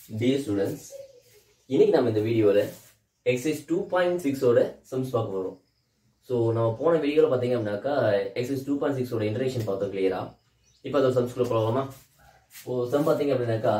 dear students இன்னைக்கு நம்ம இந்த வீடியோவில் எக்ஸசைஸ் டூ பாயிண்ட் சிக்ஸோட சம்ஸ் பார்க்க போகிறோம் ஸோ நம்ம போன வீடியோவில் பார்த்தீங்க அப்படின்னாக்கா எக்ஸசைஸ் டூ பாயிண்ட் சிக்ஸோட இன்ட்ரேஷன் பார்த்தோம் கிளியரா இப்போ அதோட சம்ஸ்குள்ளே போகலாமா ஓ சம் பார்த்தீங்க அப்படின்னாக்கா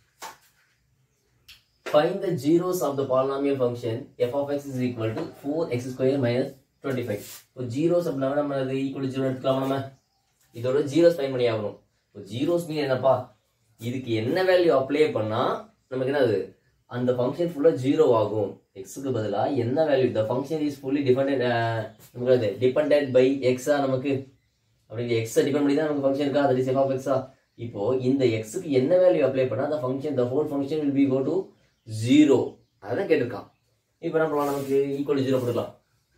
find the zeros of the polynomial function f of x is equal to 4x square minus 25 இப்போ ஜீரோஸ் அப்படின்னா நம்ம அது ஈக்குவல் ஜீரோ எடுத்துக்கலாம் நம்ம இதோட ஜீரோஸ் ஃபைன் பண்ணி ஆகணும் இப்போ ஜீரோஸ் மீன் என்னப்பா இதுக்கு என்ன வேல்யூ அப்ளை பண்ணா நமக்கு என்னது அந்த ஃபங்க்ஷன் ஃபுல்லா ஜீரோ ஆகும் எக்ஸுக்கு பதிலா என்ன value the function is fully depended நமக்கு அது டிபெண்டட் பை எக்ஸா நமக்கு அப்படி எக்ஸை டிபெண்ட் பண்ணி தான் நமக்கு ஃபங்க்ஷன் இருக்கா தட் இஸ் எஃப் ஆஃப் எக்ஸா இப்போ இந்த எக்ஸுக்கு என்ன வேல்யூ அப்ளை பண்ணா அந்த function the whole function will be go to zero அதான் கேட்டிருக்கான் இப்போ என்ன பண்ணலாம் நமக்கு ஈக்குவல் ஜீரோ கொடுக்கலாம்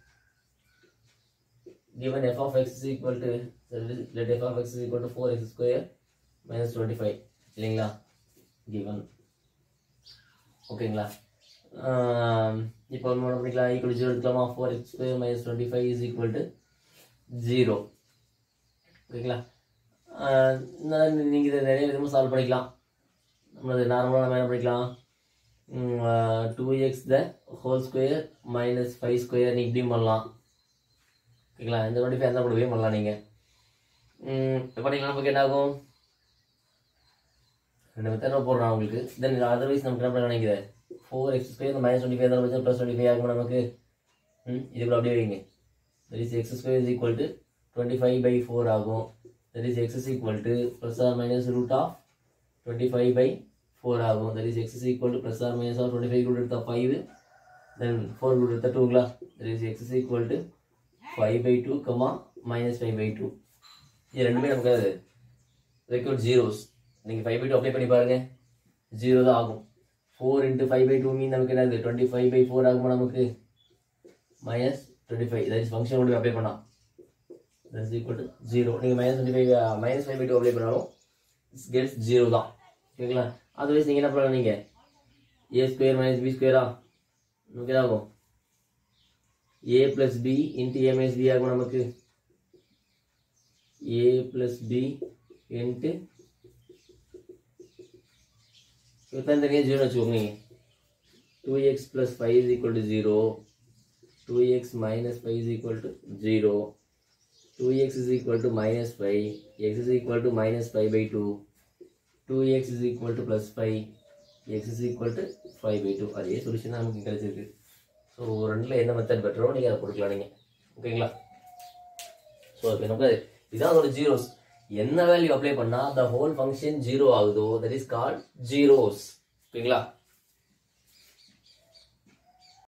given f of x is equal to let f of x is equal to 4x square minus 25 இல்லைங்களா given ஓகேங்களா இப்போ என்ன பண்ணிக்கலாம் ஈக்குவல் ஜீரோ எடுத்துக்கலாமா four x square minus twenty five is equal to zero ஓகேங்களா நீங்கள் இதை நிறைய விதமாக சால்வ் பண்ணிக்கலாம் நம்ம நார்மலாக நம்ம என்ன பண்ணிக்கலாம் two x the whole square minus five square நீ இப்படியும் பண்ணலாம் ஓகேங்களா இந்த டுவெண்ட்டி ஃபைவ் எந்த முடிவே பண்ணலாம் நீங்கள் இப்போ நீங்கள் நமக்கு என்ன ஆகும் ரெண்டு மெத்தட் போடுறோம் உங்களுக்கு தென் அதர்வைஸ் நமக்கு என்ன பண்ண நினைக்கிறேன் four x square minus twenty five தான் ப்ளஸ் டுவெண்ட்டி ஃபைவ் ஆகும் நமக்கு ம் இதுக்குள்ள அப்படியே வைங்க that is x square is equal to twenty five by four ஆகும் that is x is equal to plus or minus root of twenty five by four ஆகும் that is x is equal to plus or minus of twenty five கூட எடுத்தா five then four கூட எடுத்தா டூங்களா that is x is equal to five by two comma minus five by two இது ரெண்டுமே நமக்கு அது ரெக்கார்ட் ஜீரோஸ் நீங்கள் ஃபைவ் பை டூ அப்ளை பண்ணி பாருங்க ஜீரோ தான் ஆகும் four into five by two mean நமக்கு என்னது டுவெண்ட்டி ஃபைவ் பை ஃபோர் ஆகுமா நமக்கு minus twenty five that is function கூட அப்ளை பண்ணலாம் that is equal to zero நீங்கள் minus twenty five minus five by two apply பண்ணாலும் கெட்ஸ் ஜீரோ தான் ஓகேங்களா அதர்வைஸ் நீங்கள் என்ன பண்ணலாம் நீங்கள் ஏ ஸ்கொயர் மைனஸ் பி ஸ்கொயரா நமக்கு என்ன ஆகும் a plus b into a minus b ஆகும் நமக்கு a plus b into இப்போ தனியாக ஜீரோ வச்சுக்கோங்க two x plus five is equal to zero two x minus five is equal to zero two x is equal to minus five x is equal to minus five by two two x is equal to plus five x is equal to five by two அதே solution தான் நமக்கு கிடைச்சிருக்கு so ரெண்டில் எந்த method பெட்டரோ நீங்கள் அதை கொடுக்கலாம் நீங்கள் ஓகேங்களா ஸோ இப்போ நமக்கு இதான் அதோட ஜீரோஸ் என்ன வேல்யூ அப்ளை பண்ணால் த ஹோல் ஃபங்க்ஷன் ஜீரோ ஆகுதோ தட் இஸ் கால் ஜீரோஸ் ஓகேங்களா